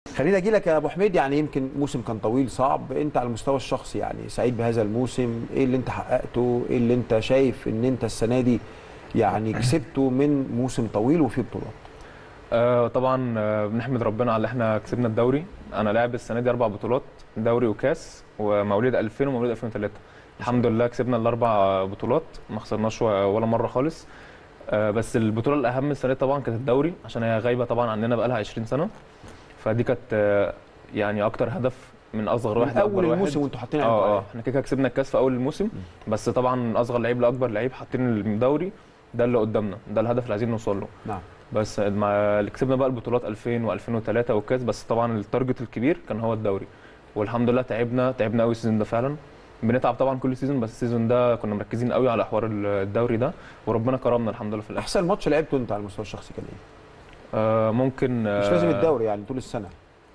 خليني اجي لك يا ابو حميد يعني يمكن موسم كان طويل صعب انت على المستوى الشخصي يعني سعيد بهذا الموسم ايه اللي انت حققته ايه اللي انت شايف ان انت السنه دي يعني كسبته من موسم طويل وفيه بطولات آه طبعا آه بنحمد ربنا على اللي احنا كسبنا الدوري انا لاعب السنه دي اربع بطولات دوري وكاس ومواليد 2000 ومواليد 2003 الحمد لله كسبنا الاربع بطولات ما خسرناش ولا مره خالص آه بس البطوله الاهم السنه دي طبعا كانت الدوري عشان هي غايبه طبعا عننا بقى لها 20 سنه فدي كانت آه يعني اكتر هدف من اصغر واحد من لاكبر اول واحد الموسم وانتوا حاطين اه عينكم اه عليه. احنا كده كده كسبنا الكاس في اول الموسم بس طبعا من اصغر لعيب لاكبر لعيب حاطين الدوري ده اللي قدامنا ده الهدف اللي عايزين نوصل له نعم بس مع اللي كسبنا بقى البطولات 2000 و2003 والكاس بس طبعا التارجت الكبير كان هو الدوري والحمد لله تعبنا تعبنا قوي السيزون ده فعلا بنتعب طبعا كل سيزون بس السيزون ده كنا مركزين قوي على حوار الدوري ده وربنا كرمنا الحمد لله في الاخر احسن ماتش لعبته انت على المستوى الشخصي كان ايه آه ممكن مش آه لازم الدوري يعني طول السنه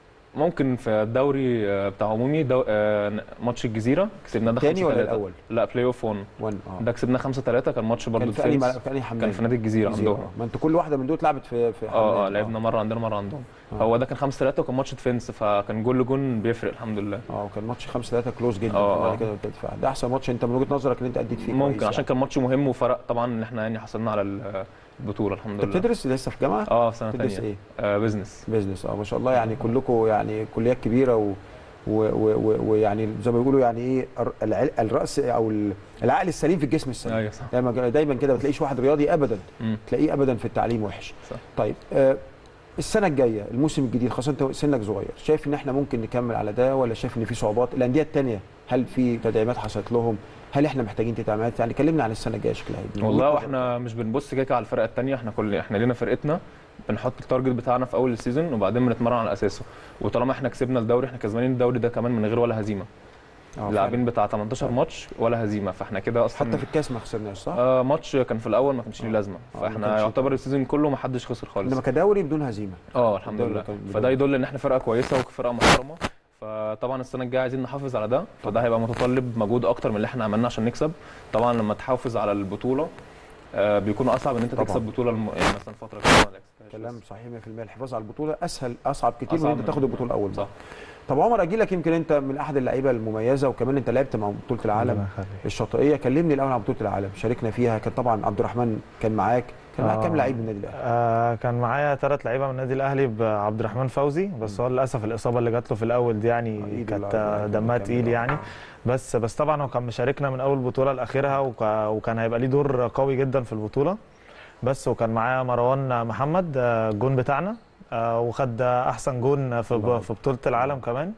ممكن في الدوري آه، بتاع عمومي دو... آه ماتش الجزيره كسبنا ده تاني ولا 5-3. الاول؟ لا بلاي اوف 1 وان اه ده كسبنا 5 3 كان ماتش برضه كان في انهي ديفنس. ملعب- في انهي حمام كان في نادي الجزيره عندهم ما انت كل واحده من دول اتلعبت في في اه اه حمام. لعبنا مره عندنا مره عندهم آه. هو ده كان 5 3 وكان ماتش ديفنس فكان جول لجون بيفرق الحمد لله اه وكان ماتش 5 3 كلوز جدا آه، بعد آه. كده الدفاع ده احسن ماتش انت من وجهه نظرك اللي انت اديت فيه ممكن كويس عشان كان ماتش مهم وفرق طبعا ان احنا يعني حصلنا على البطوله الحمد انت لله بتدرس لسه في جامعه اه في سنه بتدرس ثانيه ايه آه بزنس بيزنس اه ما شاء الله يعني كلكم يعني كليات كبيره و و- و- و- ويعني زي ما بيقولوا يعني ايه الر- العل- الراس او ال- العقل السليم في الجسم السليم ايوه صح دايما دايما كده ما تلاقيش واحد رياضي ابدا مم. تلاقيه ابدا في التعليم وحش صح. طيب آه السنه الجايه الموسم الجديد خاصه انت سنك صغير شايف ان احنا ممكن نكمل على ده ولا شايف ان في صعوبات الانديه الثانيه هل في تدعيمات حصلت لهم هل احنا محتاجين تدعيمات يعني كلمنا عن السنه الجايه شكلها ايه والله واحنا مش بنبص كده كده على الفرقه الثانيه احنا كل احنا لينا فرقتنا بنحط التارجت بتاعنا في اول السيزون وبعدين بنتمرن على اساسه وطالما احنا كسبنا الدوري احنا كسبانين الدوري ده كمان من غير ولا هزيمه آه، لاعبين بتاع 18 ماتش ولا هزيمه فاحنا كده اصلا حتى في الكاس ما خسرناش صح؟ آه ماتش كان في الاول ما كانش ليه آه. لازمه آه، ما فاحنا كانش يعتبر السيزون كله ما حدش خسر خالص انما كدوري بدون هزيمه اه الحمد الدوري لله كان بداية. فده يدل ان احنا فرقه كويسه وفرقه محترمه فطبعا السنه الجايه عايزين نحافظ على ده فده هيبقى متطلب مجهود اكتر من اللي احنا عملناه عشان نكسب طبعا لما تحافظ على البطوله آه بيكون اصعب ان انت طبعاً. تكسب بطوله الم... يعني مثلا فتره كده ما لعبتهاش كلام بس. صحيح 100% الحفاظ على البطوله اسهل اصعب كتير من أصعب ان انت من- تاخد البطوله اول صح طب عمر اجي لك يمكن انت من احد اللعيبه المميزه وكمان انت لعبت مع بطوله العالم ربنا يخليك. الشاطئيه كلمني الاول عن بطوله العالم شاركنا فيها كان طبعا عبد الرحمن كان معاك كان معاك آه. كام لعيب من النادي الاهلي آه كان معايا ثلاث لعيبه من النادي الاهلي بعبد الرحمن فوزي بس هو للاسف الاصابه اللي جات له في الاول دي آه، يعني إيده كانت لا- آه، دمها كان- تقيل يعني بس بس طبعا هو كان مشاركنا من اول بطوله لاخرها وك- وكان هيبقى ليه دور قوي جدا في البطوله بس وكان معايا مروان محمد آه، الجون بتاعنا آه، وخد احسن جون في الله. في بطوله العالم كمان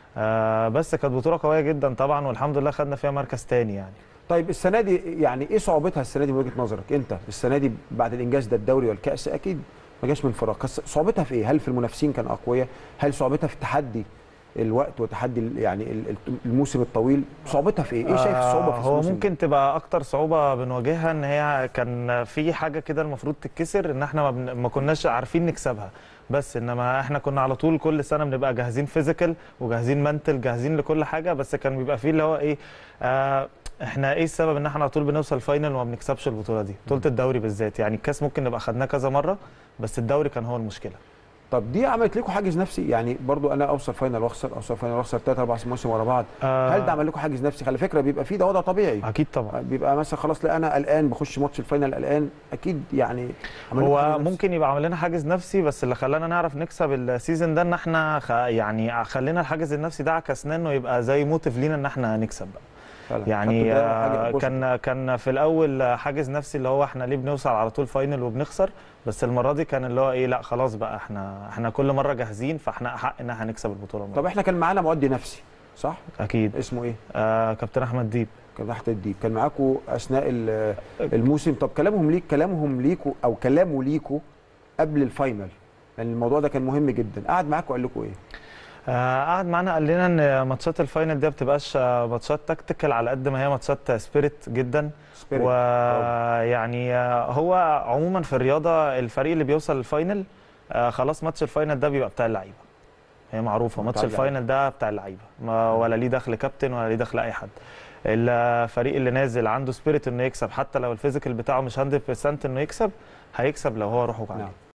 آه، بس كانت بطوله قويه جدا طبعا والحمد لله خدنا فيها مركز تاني يعني طيب السنه دي يعني ايه صعوبتها السنه دي من وجهه نظرك انت السنه دي بعد الانجاز ده الدوري والكاس اكيد ما جاش من فراغ كس- صعوبتها في ايه هل في المنافسين كان اقوياء هل صعوبتها في تحدي الوقت وتحدي ال- يعني ال- ال- الموسم الطويل صعوبتها في ايه ايه شايف الصعوبه في آه، هو الموسم ممكن تبقى اكتر صعوبه بنواجهها ان هي كان في حاجه كده المفروض تتكسر ان احنا ما, بن... ما كناش عارفين نكسبها بس انما احنا كنا على طول كل سنه بنبقى جاهزين فيزيكال وجاهزين منتل جاهزين لكل حاجه بس كان بيبقى فيه اللي هو ايه آه احنا ايه السبب ان احنا على طول بنوصل فاينل وما بنكسبش البطوله دي بطوله الدوري بالذات يعني الكاس ممكن نبقى خدناه كذا مره بس الدوري كان هو المشكله طب دي عملت لكم حاجز نفسي يعني برضو انا اوصل فاينل واخسر اوصل فاينل واخسر ثلاث اربع مواسم ورا بعض آه هل ده عمل لكم حاجز نفسي على فكره بيبقى فيه ده وضع طبيعي اكيد طبعا بيبقى مثلا خلاص لا انا قلقان بخش ماتش الفاينل قلقان اكيد يعني عمل لكم حاجز هو نفسي. ممكن يبقى عامل لنا حاجز نفسي بس اللي خلانا نعرف نكسب السيزون ده ان احنا خ... يعني خلينا الحاجز النفسي ده عكسناه انه يبقى زي موتيف لينا ان احنا نكسب بقى فعلا. يعني خدتوا ده حاجة آه، positive. كان كان في الاول حاجز نفسي اللي هو احنا ليه بنوصل على طول فاينل وبنخسر بس المره دي كان اللي هو ايه لا خلاص بقى احنا احنا كل مره جاهزين فاحنا حق ان احنا هنكسب البطوله طب احنا كان معانا مؤدي نفسي صح اكيد اسمه ايه آه كابتن احمد ديب كان تحت الديب كان معاكم اثناء ال- الموسم طب كلامهم ليك كلامهم ليكوا او كلامه ليكوا قبل الفاينل لان الموضوع ده كان مهم جدا قعد معاكم وقال لكم ايه آه قعد معانا قال لنا ان ماتشات الفاينل دي ما بتبقاش آه، ماتشات تكتيكال على قد ما هي ماتشات سبيريت جدا سبيريت ويعني هو عموما في الرياضه الفريق اللي بيوصل للفاينل آه، خلاص ماتش الفاينل ده بيبقى بتاع اللعيبه هي معروفه ماتش بتاع اللعيبة. الفاينل ده بتاع اللعيبه ما- ولا ليه دخل كابتن ولا ليه دخل اي حد الفريق اللي نازل عنده سبيريت انه يكسب حتى لو الفيزيكال بتاعه مش 100% انه يكسب هيكسب لو هو روحه عليه نعم